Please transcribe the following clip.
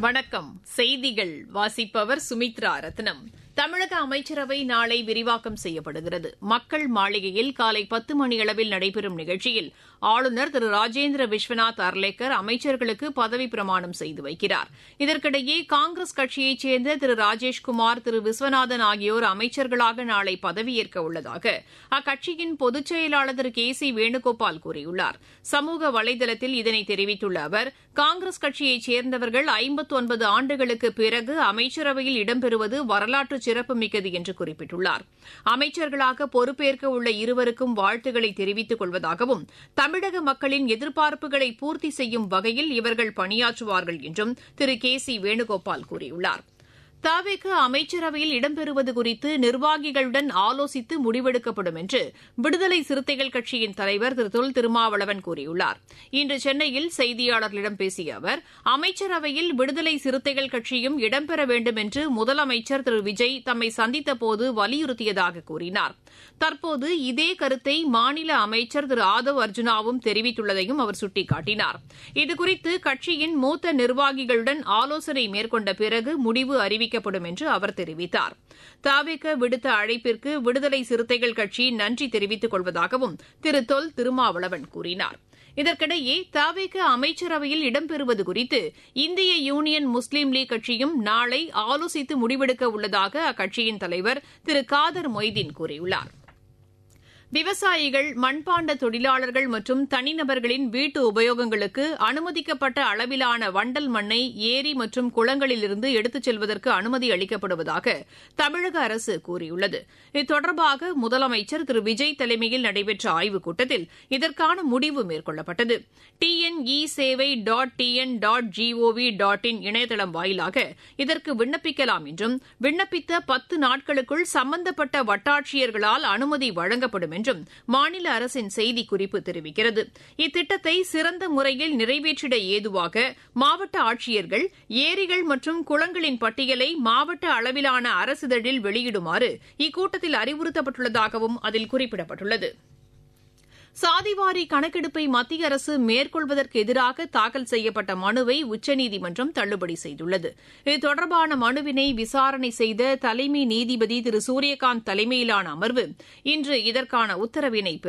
வணக்கம் செய்திகள் வாசிப்பவர் சுமித்ரா ரத்னம் தமிழக அமைச்சரவை நாளை விரிவாக்கம் செய்யப்படுகிறது மக்கள் மாளிகையில் காலை பத்து மணியளவில் நடைபெறும் நிகழ்ச்சியில் ஆளுநர் திரு ராஜேந்திர விஸ்வநாத் அர்லேக்கர் அமைச்சர்களுக்கு பதவி பிரமாணம் செய்து வைக்கிறார் இதற்கிடையே காங்கிரஸ் கட்சியைச் சேர்ந்த திரு ராஜேஷ்குமார் திரு விஸ்வநாதன் ஆகியோர் அமைச்சர்களாக நாளை பதவியேற்க உள்ளதாக அக்கட்சியின் பொதுச் செயலாளர் திரு கே சி வேணுகோபால் கூறியுள்ளார் சமூக வலைதளத்தில் இதனை தெரிவித்துள்ள அவர் காங்கிரஸ் கட்சியைச் சேர்ந்தவர்கள் ஐம்பத்து ஒன்பது ஆண்டுகளுக்கு பிறகு அமைச்சரவையில் இடம்பெறுவது வரலாற்று சிறப்புமிக்கது என்று குறிப்பிட்டுள்ளார் அமைச்சர்களாக பொறுப்பேற்க உள்ள இருவருக்கும் வாழ்த்துக்களை தெரிவித்துக் கொள்வதாகவும் தமிழக மக்களின் எதிர்பார்ப்புகளை பூர்த்தி செய்யும் வகையில் இவர்கள் பணியாற்றுவார்கள் என்றும் திரு கே சி வேணுகோபால் கூறியுள்ளார் தாவேக்கு அமைச்சரவையில் இடம்பெறுவது குறித்து நிர்வாகிகளுடன் ஆலோசித்து முடிவெடுக்கப்படும் என்று விடுதலை சிறுத்தைகள் கட்சியின் தலைவர் திரு தொல் திருமாவளவன் கூறியுள்ளார் இன்று சென்னையில் செய்தியாளர்களிடம் பேசிய அவர் அமைச்சரவையில் விடுதலை சிறுத்தைகள் கட்சியும் இடம்பெற வேண்டும் என்று முதலமைச்சர் திரு விஜய் தம்மை சந்தித்தபோது வலியுறுத்தியதாக கூறினார் தற்போது இதே கருத்தை மாநில அமைச்சர் திரு ஆதவ் அர்ஜுனாவும் தெரிவித்துள்ளதையும் அவர் சுட்டிக்காட்டினார் இதுகுறித்து கட்சியின் மூத்த நிர்வாகிகளுடன் ஆலோசனை மேற்கொண்ட பிறகு முடிவு அறிவிக்கப்படும் என்று அவர் தெரிவித்தார் தாவேக்க விடுத்த அழைப்பிற்கு விடுதலை சிறுத்தைகள் கட்சி நன்றி தெரிவித்துக் கொள்வதாகவும் திரு தொல் திருமாவளவன் கூறினார் இதற்கிடையே தாவேக அமைச்சரவையில் இடம்பெறுவது குறித்து இந்திய யூனியன் முஸ்லீம் லீக் கட்சியும் நாளை ஆலோசித்து முடிவெடுக்க உள்ளதாக அக்கட்சியின் தலைவர் திரு காதர் மொய்தீன் கூறியுள்ளார் விவசாயிகள் மண்பாண்ட தொழிலாளர்கள் மற்றும் தனிநபர்களின் வீட்டு உபயோகங்களுக்கு அனுமதிக்கப்பட்ட அளவிலான வண்டல் மண்ணை ஏரி மற்றும் குளங்களிலிருந்து எடுத்துச் செல்வதற்கு அனுமதி அளிக்கப்படுவதாக தமிழக அரசு கூறியுள்ளது இது தொடர்பாக முதலமைச்சர் திரு விஜய் தலைமையில் நடைபெற்ற ஆய்வுக் கூட்டத்தில் இதற்கான முடிவு மேற்கொள்ளப்பட்டது டிஎன்இ சேவை dot TN dot GOV dot in இணையதளம் வாயிலாக இதற்கு விண்ணப்பிக்கலாம் என்றும் விண்ணப்பித்த பத்து நாட்களுக்குள் சம்பந்தப்பட்ட வட்டாட்சியர்களால் அனுமதி வழங்கப்படும் என்றும் மாநில அரசின் செய்திக்குறிப்பு தெரிவிக்கிறது இத்திட்டத்தை சிறந்த முறையில் நிறைவேற்றிட ஏதுவாக மாவட்ட ஆட்சியர்கள் ஏரிகள் மற்றும் குளங்களின் பட்டியலை மாவட்ட அளவிலான அரசிதழில் வெளியிடுமாறு இக்கூட்டத்தில் அறிவுறுத்தப்பட்டுள்ளதாகவும் அதில் குறிப்பிடப்பட்டுள்ளது சாதிவாரி கணக்கெடுப்பை மத்திய அரசு மேற்கொள்வதற்கு எதிராக தாக்கல் செய்யப்பட்ட மனுவை உச்சநீதிமன்றம் தள்ளுபடி செய்துள்ளது இது தொடர்பான மனுவினை விசாரணை செய்த தலைமை நீதிபதி திரு சூரியகாந்த் தலைமையிலான அமர்வு இன்று இதற்கான உத்தரவினை